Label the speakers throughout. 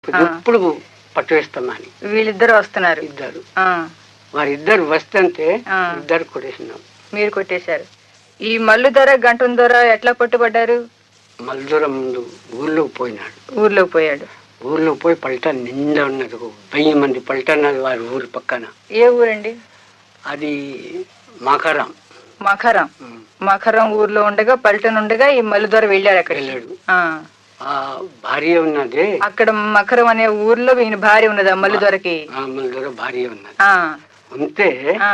Speaker 1: ఎప్పుడు పట్టు వేస్తామని
Speaker 2: వీళ్ళిద్దరు వస్తున్నారు
Speaker 1: ఇద్దరు
Speaker 2: ఆ,
Speaker 1: వారిద్దరు వస్తుంటే
Speaker 2: ఆ.
Speaker 1: ఇద్దరు కొట్టేసినాం
Speaker 2: మీరు కొట్టేశారు ఈ మల్లు ధర గంటం ధర ఎట్లా పట్టుబడ్డారు
Speaker 1: మల్దూర ముందు ఊళ్ళోకి పోయినాడు
Speaker 2: ఊర్లో పోయాడు
Speaker 1: ఊళ్ళో పోయి పల్టా నిండా ఉన్నది ఒక వెయ్యి మంది పల్టా ఉన్నది వారి ఊరి పక్కన
Speaker 2: ఏ ఊరండి
Speaker 1: అది మాకారం
Speaker 2: మఖరం
Speaker 1: ఉమ్,
Speaker 2: మఖరం ఊర్లో ఉండగా పల్టన్ ఉండగా ఈ మల్లు ధర వెళ్ళాడు అక్కడ
Speaker 1: వెళ్ళాడు ఆ భార్య ఉన్నది
Speaker 2: అక్కడ మఖరం అనే ఊర్లో ఈయన భార్య ఉన్నది ఆ మల్లు ధరకి
Speaker 1: ఆ మల్దూర భార్య ఉన్నది
Speaker 2: ఆ,
Speaker 1: ఉంటే
Speaker 2: ఆ,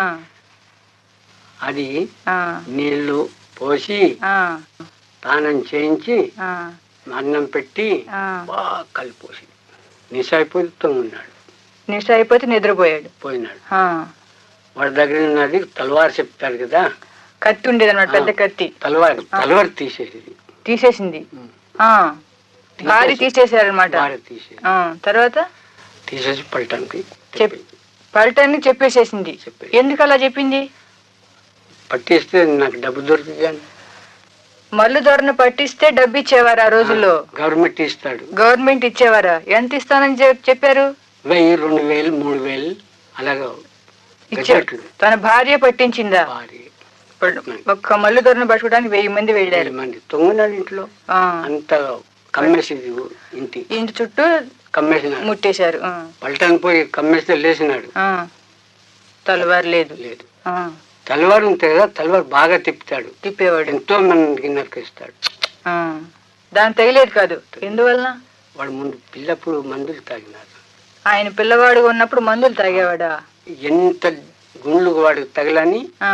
Speaker 1: అది
Speaker 2: ఆ,
Speaker 1: నీళ్లు పోసి
Speaker 2: ఆ,
Speaker 1: స్నానం చేయించి
Speaker 2: ఆ,
Speaker 1: అన్నం పెట్టి
Speaker 2: ఆ.
Speaker 1: బాగా కలిపోసి నిశాయిపోయి తొంగున్నాడు
Speaker 2: నిష అయిపోతే నిద్రపోయాడు
Speaker 1: పోయినాడు
Speaker 2: ఆ,
Speaker 1: వాడి దగ్గర ఉన్నది తలవారు చెప్తారు కదా
Speaker 2: కత్తి ఉండేది అనమాట పెద్ద కత్తి
Speaker 1: తలవారు తలవారు తీసేది
Speaker 2: తీసేసింది ఆ భార్య తీసేశారనమాట
Speaker 1: భార్య తీసేది
Speaker 2: తర్వాత
Speaker 1: తీసేసి పల్టానికి
Speaker 2: చెప్ పల్టన్ని చెప్పేసేసింది
Speaker 1: చెప్పేసి.
Speaker 2: ఎందుకు అలా చెప్పింది
Speaker 1: పట్టేస్తే నాకు డబ్బు దొరుకుతుంది అని
Speaker 2: మల్లు ధరను పట్టిస్తే డబ్బు ఇచ్చేవారు ఆ రోజుల్లో
Speaker 1: గవర్నమెంట్ ఇస్తాడు
Speaker 2: గవర్నమెంట్ ఇచ్చేవారా ఎంత ఇస్తానని చెప్- చెప్పారు
Speaker 1: వెయ్యి రెండు వేలు మూడు వేలు అలాగా
Speaker 2: ఇచ్చే
Speaker 1: గజెట్లు
Speaker 2: తన భార్య పట్టించిందా
Speaker 1: భార్య
Speaker 2: ఇప్పుడు ఒక్క మల్లు ధరను పట్టుకోవడానికి వెయ్యి మంది వెళ్ళారు
Speaker 1: వేల మంది తొంగినాడు ఇంట్లో
Speaker 2: ఆ,
Speaker 1: అంత కమ్మేసింది ఇంటి
Speaker 2: ఇంటి చుట్టూ
Speaker 1: కమ్మేసినాడు
Speaker 2: ముట్టేశారు ఆ,
Speaker 1: పల్టానికి పోయి కమ్మేస్తే లేచినాడు
Speaker 2: ఆ. తలవారు లేదు
Speaker 1: లేదు
Speaker 2: ఆ,
Speaker 1: తలవారు ఉంటాయి కదా తలవారు బాగా తిప్పుతాడు
Speaker 2: తిప్పేవాడు
Speaker 1: ఎంతో మందికి నరికిస్తాడు
Speaker 2: ఆ. దాని తగిలేదు కాదు ఎందువలన
Speaker 1: వాడు ముందు పిల్లప్పుడు మందులు తాగినారు
Speaker 2: ఆయన పిల్లవాడు ఉన్నప్పుడు మందులు తాగేవాడా
Speaker 1: ఎంత గుండ్లు వాడికి తగలని
Speaker 2: ఆ.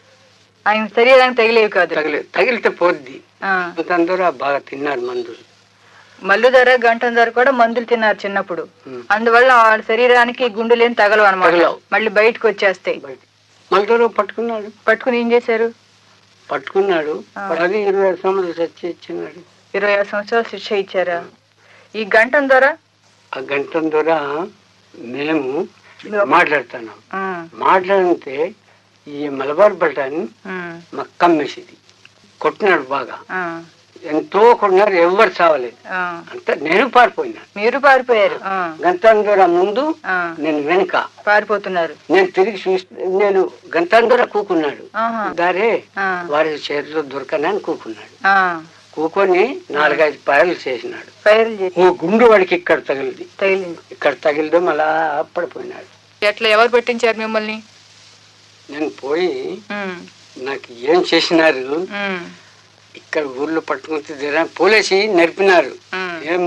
Speaker 2: ఆయన శరీరానికి తగిలేవి కాదు
Speaker 1: తగిలి తగిలితే పోద్ది
Speaker 2: ఆ.
Speaker 1: అందరూ బాగా తిన్నారు మందులు
Speaker 2: మల్లు ధర గంటం ధర కూడా మందులు తిన్నారు చిన్నప్పుడు
Speaker 1: ఉమ్.
Speaker 2: అందువల్ల వాళ్ళ శరీరానికి గుండెలేం తగలవు అనమాట
Speaker 1: తగలవు.
Speaker 2: మళ్ళీ బయటకు వచ్చేస్తాయి
Speaker 1: బయట మళ్ళీ పట్టుకున్నాడు
Speaker 2: పట్టుకుని ఏం చేశారు
Speaker 1: పట్టుకున్నాడు
Speaker 2: ఆ.
Speaker 1: అది ఇరవై ఐదు సంవత్సరాలు చచ్చి ఇచ్చినాడు
Speaker 2: ఇరవై ఆరు సంవత్సరాలు శిక్ష ఇచ్చారా ఈ గంటం ధర
Speaker 1: ఆ గంట ద్వారా మేము మాట్లాడుతున్నాం
Speaker 2: ఆ,
Speaker 1: మాట్లాడితే ఈ మలబార్ బల్టాన్ని
Speaker 2: ఉమ్,
Speaker 1: మాకు కమ్మేసింది కొట్టినాడు బాగా
Speaker 2: ఆ,
Speaker 1: ఎంతో కొట్టినారు ఎవ్వరు చావలేదు
Speaker 2: ఆ.
Speaker 1: అంతా నేను పారిపోయినా
Speaker 2: మీరు పారిపోయారు ఆ,
Speaker 1: గంటాంధర ముందు
Speaker 2: ఆ,
Speaker 1: నేను వెనుక
Speaker 2: పారిపోతున్నారు
Speaker 1: నేను తిరిగి చూస్తే నేను గంటాంధర కూకున్నాడు
Speaker 2: ఆహా.
Speaker 1: దారే
Speaker 2: ఆ,
Speaker 1: వారి చేతిలో దొరకనని కూకున్నాడు
Speaker 2: ఆ.
Speaker 1: కూకొని నాలుగైదు పాయలు చేసినాడు
Speaker 2: ఫైర్లు చేసి
Speaker 1: ఓ గుండు వాడికి ఇక్కడ తగిలింది
Speaker 2: తగిలింది
Speaker 1: ఇక్కడ తగిలిదో మళ్ళా పడిపోయినాడు
Speaker 2: ఎట్లా ఎవరు పెట్టించారు మిమ్మల్ని
Speaker 1: నేను పోయి
Speaker 2: ఉమ్,
Speaker 1: నాకు ఏం చేసినారు
Speaker 2: ఉమ్,
Speaker 1: ఇక్కడ ఊర్లో పట్టుకుని తీరా పోలేసి నడిపినారు
Speaker 2: ఉమ్.
Speaker 1: ఏం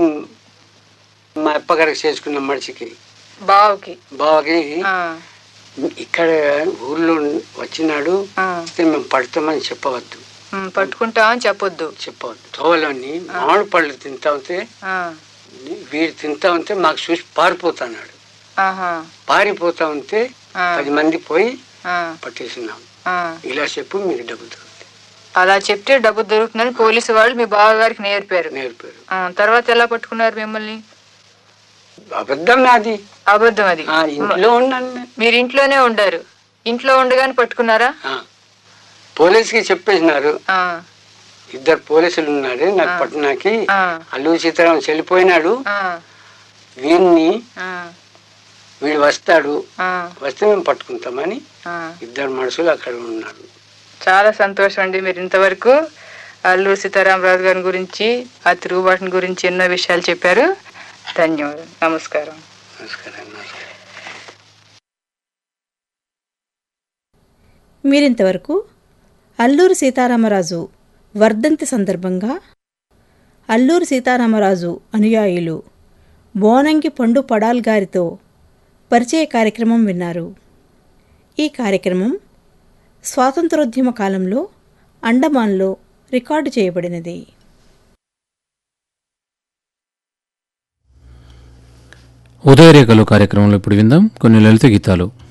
Speaker 1: మా అప్పగారికి చేసుకున్న మనిషికి
Speaker 2: బావుకి
Speaker 1: బావకి
Speaker 2: ఆ,
Speaker 1: ఇక్కడ ఊర్లో వచ్చినాడు
Speaker 2: ఆ,
Speaker 1: వస్తే మేము పడతామని చెప్పవద్దు
Speaker 2: ఉమ్, పట్టుకుంటామని చెప్పొద్దు
Speaker 1: చెప్పవద్దు తోవలోని మామిడి పళ్ళు తింటా ఉంటే
Speaker 2: ఆ,
Speaker 1: వీడు తింటా ఉంటే మాకు చూసి పారిపోతున్నాడు
Speaker 2: ఆహా,
Speaker 1: పారిపోతా ఉంటే
Speaker 2: ఆ,
Speaker 1: పది మంది పోయి
Speaker 2: ఆ,
Speaker 1: పట్టేసినాం
Speaker 2: ఆ.
Speaker 1: ఇలా చెప్పు మీకు డబ్బు దొరుకుతుంది
Speaker 2: అలా చెప్తే డబ్బు దొరుకుతుందని పోలీసు వాళ్ళు మీ బావగారికి నేర్పారు
Speaker 1: నేర్పారు
Speaker 2: ఆ, తర్వాత ఎలా పట్టుకున్నారు మిమ్మల్ని
Speaker 1: అబద్ధం నాది
Speaker 2: అబద్ధం అది
Speaker 1: ఆ, ఇంట్లో ఉన్నాను నేను.
Speaker 2: మీరు ఇంట్లోనే ఉండారు ఇంట్లో ఉండగానే పట్టుకున్నారా
Speaker 1: ఆ. పోలీసుకి చెప్పేసినారు
Speaker 2: ఆ,
Speaker 1: ఇద్దరు పోలీసులు ఉన్నారు నాకు పట్టణాకి
Speaker 2: ఆ,
Speaker 1: అల్లు సీతారాం చెల్లిపోయినాడు
Speaker 2: ఆ,
Speaker 1: వీడిని
Speaker 2: ఆ,
Speaker 1: వీడు వస్తాడు
Speaker 2: ఆ,
Speaker 1: వస్తే మేము పట్టుకుంటామని
Speaker 2: ఆ.
Speaker 1: ఇద్దరు మనుషులు అక్కడ ఉన్నారు
Speaker 2: చాలా సంతోషం అండి మీరు ఇంతవరకు అల్లూరు సీతారామరాజు గారి గురించి ఆ తిరుగుబాటుని గురించి ఎన్నో విషయాలు చెప్పారు ధన్యవాదాలు నమస్కారం
Speaker 1: నమస్కారం నమస్కారం
Speaker 3: మీరింతవరకు అల్లూరి సీతారామరాజు వర్ధంతి సందర్భంగా అల్లూరి సీతారామరాజు అనుయాయులు బోనంగి పండు పడాల్ గారితో పరిచయ కార్యక్రమం విన్నారు ఈ కార్యక్రమం స్వాతంత్రోద్యమ కాలంలో అండమాన్లో రికార్డు చేయబడినది
Speaker 4: ఉదయరేఖలు కార్యక్రమంలో ఇప్పుడు విందాం కొన్ని లలిత గీతాలు